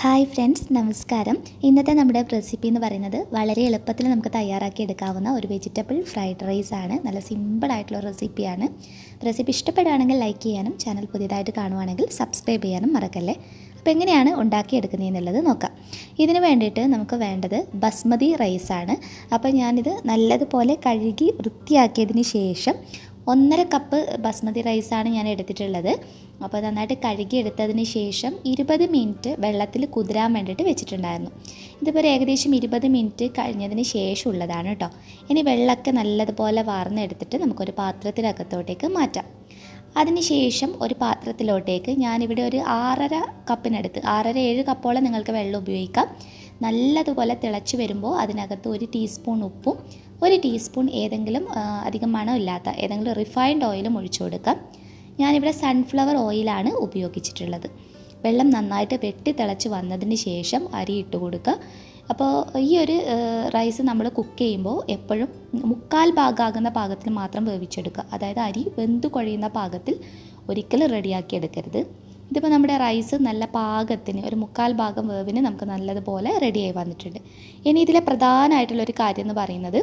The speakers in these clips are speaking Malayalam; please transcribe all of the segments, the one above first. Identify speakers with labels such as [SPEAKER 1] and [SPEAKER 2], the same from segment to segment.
[SPEAKER 1] ഹായ് ഫ്രണ്ട്സ് നമസ്കാരം ഇന്നത്തെ നമ്മുടെ റെസിപ്പി എന്ന് പറയുന്നത് വളരെ എളുപ്പത്തിൽ നമുക്ക് തയ്യാറാക്കി എടുക്കാവുന്ന ഒരു വെജിറ്റബിൾ ഫ്രൈഡ് റൈസ് ആണ് നല്ല സിമ്പിളായിട്ടുള്ള റെസിപ്പിയാണ് റെസിപ്പി ഇഷ്ടപ്പെടുകയാണെങ്കിൽ ലൈക്ക് ചെയ്യാനും ചാനൽ പുതിയതായിട്ട് കാണുവാണെങ്കിൽ സബ്സ്ക്രൈബ് ചെയ്യാനും മറക്കല്ലേ അപ്പോൾ എങ്ങനെയാണ് ഉണ്ടാക്കിയെടുക്കുന്നതെന്നുള്ളത് നോക്കാം ഇതിന് വേണ്ടിയിട്ട് നമുക്ക് വേണ്ടത് ബസ്മതി റൈസാണ് അപ്പോൾ ഞാനിത് നല്ലതുപോലെ കഴുകി വൃത്തിയാക്കിയതിന് ശേഷം ഒന്നര കപ്പ് ബസ്മതി റൈസാണ് ഞാൻ എടുത്തിട്ടുള്ളത് അപ്പോൾ നന്നായിട്ട് കഴുകി എടുത്തതിന് ശേഷം ഇരുപത് മിനിറ്റ് വെള്ളത്തിൽ കുതിരാൻ വേണ്ടിയിട്ട് വെച്ചിട്ടുണ്ടായിരുന്നു ഇതിപ്പോൾ ഏകദേശം ഇരുപത് മിനിറ്റ് കഴിഞ്ഞതിന് ശേഷം ഉള്ളതാണ് കേട്ടോ ഇനി വെള്ളമൊക്കെ നല്ലതുപോലെ വാർന്നെടുത്തിട്ട് നമുക്കൊരു പാത്രത്തിനകത്തോട്ടേക്ക് മാറ്റാം അതിനുശേഷം ഒരു പാത്രത്തിലോട്ടേക്ക് ഞാനിവിടെ ഒരു ആറര കപ്പിനടുത്ത് ആറര ഏഴ് കപ്പോളം നിങ്ങൾക്ക് വെള്ളം ഉപയോഗിക്കാം നല്ലതുപോലെ തിളച്ച് വരുമ്പോൾ അതിനകത്ത് ഒരു ടീസ്പൂൺ ഉപ്പും ഒരു ടീസ്പൂൺ ഏതെങ്കിലും ആ, അധികം മണമില്ലാത്ത ഏതെങ്കിലും റിഫൈൻഡ് ഓയിലും ഒഴിച്ചു കൊടുക്കാം ഞാനിവിടെ സൺഫ്ലവർ ഓയിലാണ് ഉപയോഗിച്ചിട്ടുള്ളത് വെള്ളം നന്നായിട്ട് വെട്ടി തിളച്ച് വന്നതിന് ശേഷം അരി ഇട്ട് കൊടുക്കുക അപ്പോൾ ഈ ഒരു ആ, റൈസ് നമ്മൾ കുക്ക് ചെയ്യുമ്പോൾ എപ്പോഴും മുക്കാൽ ഭാഗമാകുന്ന പാകത്തിൽ മാത്രം വേവിച്ചെടുക്കുക അതായത് അരി വെന്ത് കുഴയുന്ന പാകത്തിൽ ഒരിക്കലും റെഡിയാക്കി എടുക്കരുത് ഇതിപ്പോൾ നമ്മുടെ റൈസ് നല്ല പാകത്തിന് ഒരു മുക്കാൽ ഭാഗം വേവിന് നമുക്ക് നല്ലതുപോലെ റെഡിയായി വന്നിട്ടുണ്ട് ഇനി ഇതിലെ പ്രധാനമായിട്ടുള്ളൊരു കാര്യം എന്ന് പറയുന്നത്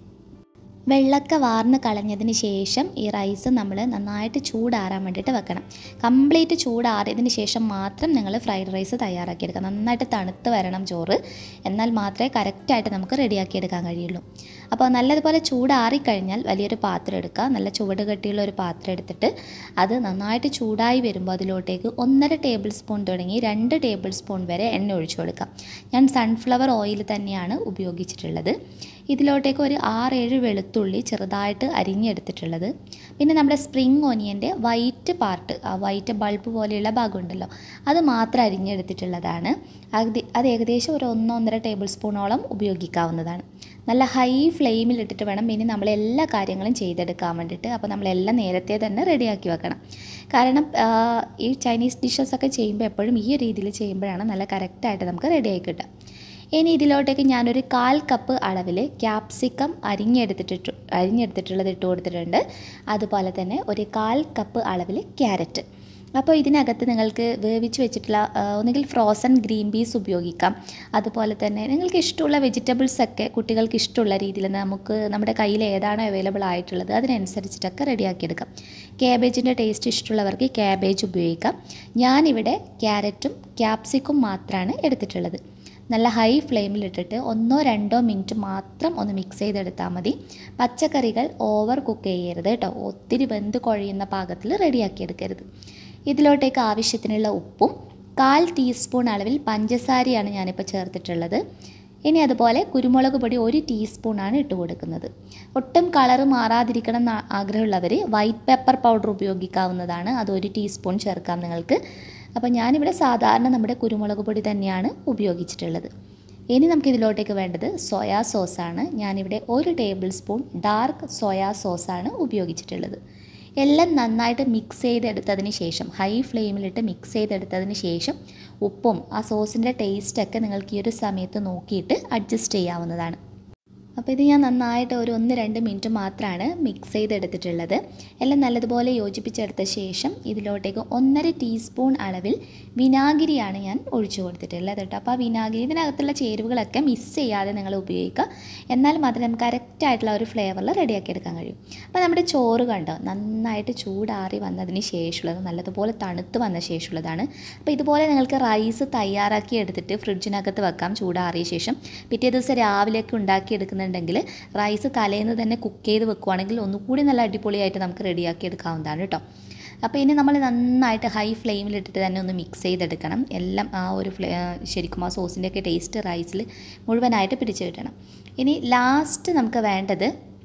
[SPEAKER 1] വെള്ളമൊക്കെ വാർന്ന് കളഞ്ഞതിന് ശേഷം ഈ റൈസ് നമ്മൾ നന്നായിട്ട് ചൂടാറാൻ വേണ്ടിയിട്ട് വെക്കണം കംപ്ലീറ്റ് ചൂടാറിയതിന് ശേഷം മാത്രം നിങ്ങൾ ഫ്രൈഡ് റൈസ് തയ്യാറാക്കിയെടുക്കുക നന്നായിട്ട് തണുത്ത് വരണം ചോറ് എന്നാൽ മാത്രമേ കറക്റ്റായിട്ട് നമുക്ക് റെഡിയാക്കി എടുക്കാൻ കഴിയുള്ളൂ അപ്പോൾ നല്ലതുപോലെ ചൂടാറിക്കഴിഞ്ഞാൽ വലിയൊരു പാത്രം എടുക്കുക നല്ല ചുവട് കട്ടിയുള്ള ഒരു പാത്രം എടുത്തിട്ട് അത് നന്നായിട്ട് ചൂടായി വരുമ്പോൾ അതിലോട്ടേക്ക് ഒന്നര ടേബിൾ സ്പൂൺ തുടങ്ങി രണ്ട് ടേബിൾ സ്പൂൺ വരെ എണ്ണ ഒഴിച്ചു കൊടുക്കാം ഞാൻ സൺഫ്ലവർ ഓയിൽ തന്നെയാണ് ഉപയോഗിച്ചിട്ടുള്ളത് ഇതിലോട്ടേക്ക് ഒരു ആറേഴ് വെളുത്തുള്ളി ചെറുതായിട്ട് അരിഞ്ഞെടുത്തിട്ടുള്ളത് പിന്നെ നമ്മുടെ സ്പ്രിങ് ഓനിയൻ്റെ വൈറ്റ് പാർട്ട് ആ വൈറ്റ് ബൾബ് പോലെയുള്ള ഭാഗമുണ്ടല്ലോ അത് മാത്രം അരിഞ്ഞെടുത്തിട്ടുള്ളതാണ് അത് അത് ഏകദേശം ഒരു ഒന്നൊന്നര ടേബിൾ സ്പൂണോളം ഉപയോഗിക്കാവുന്നതാണ് നല്ല ഹൈ ഫ്ലെയിമിൽ ഇട്ടിട്ട് വേണം ഇനി നമ്മൾ എല്ലാ കാര്യങ്ങളും ചെയ്തെടുക്കാൻ വേണ്ടിയിട്ട് അപ്പോൾ നമ്മളെല്ലാം നേരത്തെ തന്നെ റെഡിയാക്കി വെക്കണം കാരണം ആ, ഈ ചൈനീസ് ഡിഷസ് ഒക്കെ ചെയ്യുമ്പോൾ എപ്പോഴും ഈ രീതിയിൽ ചെയ്യുമ്പോഴാണ് നല്ല കറക്റ്റായിട്ട് നമുക്ക് റെഡിയായി കിട്ടുക ഇനി ഇതിലോട്ടേക്ക് ഞാനൊരു കാൽ കപ്പ് അളവിൽ ക്യാപ്സിക്കം അരിഞ്ഞെടുത്തിട്ട് അരിഞ്ഞെടുത്തിട്ടുള്ളത് ഇട്ട് കൊടുത്തിട്ടുണ്ട് അതുപോലെ തന്നെ ഒരു കാൽ കപ്പ് അളവിൽ ക്യാരറ്റ് അപ്പോൾ ഇതിനകത്ത് നിങ്ങൾക്ക് വേവിച്ച് വെച്ചിട്ടുള്ള ആ, ഒന്നുകിൽ ഫ്രോസൺ ഗ്രീൻ പീസ് ഉപയോഗിക്കാം അതുപോലെ തന്നെ നിങ്ങൾക്ക് ഇഷ്ടമുള്ള വെജിറ്റബിൾസ് ഒക്കെ കുട്ടികൾക്ക് ഇഷ്ടമുള്ള രീതിയിൽ നമുക്ക് നമ്മുടെ കയ്യിൽ ഏതാണോ അവൈലബിൾ ആയിട്ടുള്ളത് അതിനനുസരിച്ചിട്ടൊക്കെ റെഡിയാക്കിയെടുക്കാം ക്യാബേജിൻ്റെ ടേസ്റ്റ് ഇഷ്ടമുള്ളവർക്ക് ക്യാബേജ് ഉപയോഗിക്കാം ഞാനിവിടെ ക്യാരറ്റും ക്യാപ്സിക്കും മാത്രമാണ് എടുത്തിട്ടുള്ളത് നല്ല ഹൈ ഫ്ലെയിമിലിട്ടിട്ട് ഒന്നോ രണ്ടോ മിനിറ്റ് മാത്രം ഒന്ന് മിക്സ് ചെയ്തെടുത്താൽ മതി പച്ചക്കറികൾ ഓവർ കുക്ക് ചെയ്യരുത് കേട്ടോ ഒത്തിരി വെന്ത് കുഴയുന്ന പാകത്തിൽ റെഡിയാക്കി എടുക്കരുത് ഇതിലോട്ടേക്ക് ആവശ്യത്തിനുള്ള ഉപ്പും കാൽ ടീസ്പൂൺ അളവിൽ പഞ്ചസാരയാണ് ഞാനിപ്പോൾ ചേർത്തിട്ടുള്ളത് ഇനി അതുപോലെ കുരുമുളക് പൊടി ഒരു ടീസ്പൂണാണ് ഇട്ട് കൊടുക്കുന്നത് ഒട്ടും കളറ് മാറാതിരിക്കണം എന്ന് ആഗ്രഹമുള്ളവർ വൈറ്റ് പെപ്പർ പൗഡർ ഉപയോഗിക്കാവുന്നതാണ് അത് ഒരു ടീസ്പൂൺ ചേർക്കാം നിങ്ങൾക്ക് അപ്പോൾ ഞാനിവിടെ സാധാരണ നമ്മുടെ കുരുമുളക് പൊടി തന്നെയാണ് ഉപയോഗിച്ചിട്ടുള്ളത് ഇനി നമുക്ക് ഇതിലോട്ടേക്ക് വേണ്ടത് സോയാ സോസാണ് ഞാനിവിടെ ഒരു ടേബിൾ സ്പൂൺ ഡാർക്ക് സോയാ സോസാണ് ഉപയോഗിച്ചിട്ടുള്ളത് എല്ലാം നന്നായിട്ട് മിക്സ് ചെയ്തെടുത്തതിന് ശേഷം ഹൈ ഫ്ലെയിമിലിട്ട് മിക്സ് ചെയ്തെടുത്തതിന് ശേഷം ഉപ്പും ആ സോസിൻ്റെ ടേസ്റ്റൊക്കെ നിങ്ങൾക്ക് ഈ ഒരു സമയത്ത് നോക്കിയിട്ട് അഡ്ജസ്റ്റ് ചെയ്യാവുന്നതാണ് അപ്പോൾ ഇത് ഞാൻ നന്നായിട്ട് ഒരു ഒന്ന് രണ്ട് മിനിറ്റ് മാത്രമാണ് മിക്സ് ചെയ്തെടുത്തിട്ടുള്ളത് എല്ലാം നല്ലതുപോലെ യോജിപ്പിച്ചെടുത്ത ശേഷം ഇതിലോട്ടേക്ക് ഒന്നര ടീസ്പൂൺ അളവിൽ വിനാഗിരിയാണ് ഞാൻ ഒഴിച്ചു കൊടുത്തിട്ടുള്ളത് കേട്ടോ അപ്പോൾ ആ വിനാഗിരി ഇതിനകത്തുള്ള ചേരുവകളൊക്കെ മിസ് ചെയ്യാതെ നിങ്ങൾ ഉപയോഗിക്കുക എന്നാൽ മാത്രമേ നമുക്ക് കറക്റ്റായിട്ടുള്ള ഒരു ഫ്ലേവറിൽ റെഡിയാക്കി എടുക്കാൻ കഴിയും അപ്പോൾ നമ്മുടെ ചോറ് കണ്ടോ നന്നായിട്ട് ചൂടാറി വന്നതിന് ശേഷമുള്ളത് നല്ലതുപോലെ തണുത്ത് വന്ന ശേഷമുള്ളതാണ് അപ്പോൾ ഇതുപോലെ നിങ്ങൾക്ക് റൈസ് തയ്യാറാക്കി എടുത്തിട്ട് ഫ്രിഡ്ജിനകത്ത് വെക്കാം ചൂടാറിയ ശേഷം പിറ്റേ ദിവസം രാവിലെയൊക്കെ ഉണ്ടാക്കി എടുക്കുന്നുണ്ടെങ്കിൽ റൈസ് തലേന്ന് തന്നെ കുക്ക് ചെയ്ത് വെക്കുവാണെങ്കിൽ ഒന്നുകൂടി നല്ല അടിപൊളിയായിട്ട് നമുക്ക് റെഡിയാക്കി എടുക്കാവുന്നതാണ് കേട്ടോ അപ്പോൾ ഇനി നമ്മൾ നന്നായിട്ട് ഹൈ ഫ്ലെയിമിലിട്ടിട്ട് തന്നെ ഒന്ന് മിക്സ് ചെയ്തെടുക്കണം എല്ലാം ആ ഒരു ഫ്ലേ ശരിക്കും ആ സോസിൻ്റെയൊക്കെ ടേസ്റ്റ് റൈസിൽ മുഴുവനായിട്ട് പിടിച്ചു കിട്ടണം ഇനി ലാസ്റ്റ് നമുക്ക് വേണ്ടത്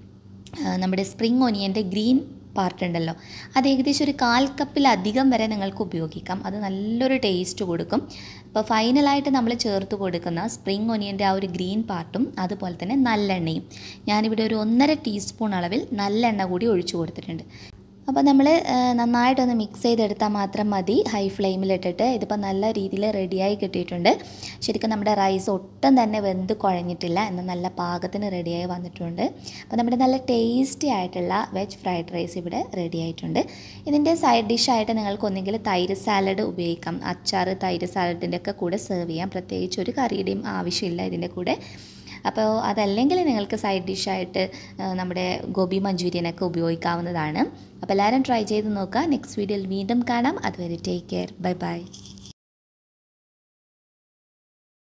[SPEAKER 1] ആ, നമ്മുടെ സ്പ്രിങ് ഒനിയൻ്റെ ഗ്രീൻ പാർട്ട് ഉണ്ടല്ലോ അത് ഏകദേശം ഒരു കാൽ കപ്പിലധികം വരെ നിങ്ങൾക്ക് ഉപയോഗിക്കാം അത് നല്ലൊരു ടേസ്റ്റ് കൊടുക്കും അപ്പോൾ ഫൈനലായിട്ട് നമ്മൾ ചേർത്ത് കൊടുക്കുന്ന സ്പ്രിങ് ഒനിയൻ്റെ ആ ഒരു ഗ്രീൻ പാർട്ടും അതുപോലെ തന്നെ നല്ലെണ്ണയും ഞാനിവിടെ ഒരു ഒന്നര ടീസ്പൂൺ അളവിൽ നല്ലെണ്ണ കൂടി ഒഴിച്ചു കൊടുത്തിട്ടുണ്ട് അപ്പോൾ നമ്മൾ നന്നായിട്ടൊന്ന് മിക്സ് ചെയ്തെടുത്താൽ മാത്രം മതി ഹൈ ഫ്ലെയിമിലിട്ടിട്ട് ഇതിപ്പോൾ നല്ല രീതിയിൽ റെഡിയായി കിട്ടിയിട്ടുണ്ട് ശരിക്കും നമ്മുടെ റൈസ് ഒട്ടും തന്നെ വെന്ത് കുഴഞ്ഞിട്ടില്ല എന്നാൽ നല്ല പാകത്തിന് റെഡിയായി വന്നിട്ടുണ്ട് അപ്പോൾ നമ്മുടെ നല്ല ടേസ്റ്റി ആയിട്ടുള്ള വെജ് ഫ്രൈഡ് റൈസ് ഇവിടെ റെഡി ആയിട്ടുണ്ട് ഇതിൻ്റെ സൈഡ് ഡിഷായിട്ട് നിങ്ങൾക്ക് ഒന്നെങ്കിൽ തൈര് സാലഡ് ഉപയോഗിക്കാം അച്ചാർ തൈര് സാലഡിൻ്റെ ഒക്കെ കൂടെ സെർവ് ചെയ്യാം പ്രത്യേകിച്ച് ഒരു കറിയുടെയും ആവശ്യമില്ല ഇതിൻ്റെ കൂടെ അപ്പോൾ അതല്ലെങ്കിൽ നിങ്ങൾക്ക് സൈഡ് ഡിഷായിട്ട് നമ്മുടെ ഗോബി മഞ്ചൂരിയനൊക്കെ ഉപയോഗിക്കാവുന്നതാണ് അപ്പോൾ എല്ലാവരും ട്രൈ ചെയ്ത് നോക്കുക നെക്സ്റ്റ് വീഡിയോയിൽ വീണ്ടും കാണാം അതുവരെ ടേക്ക് കെയർ ബൈ ബൈ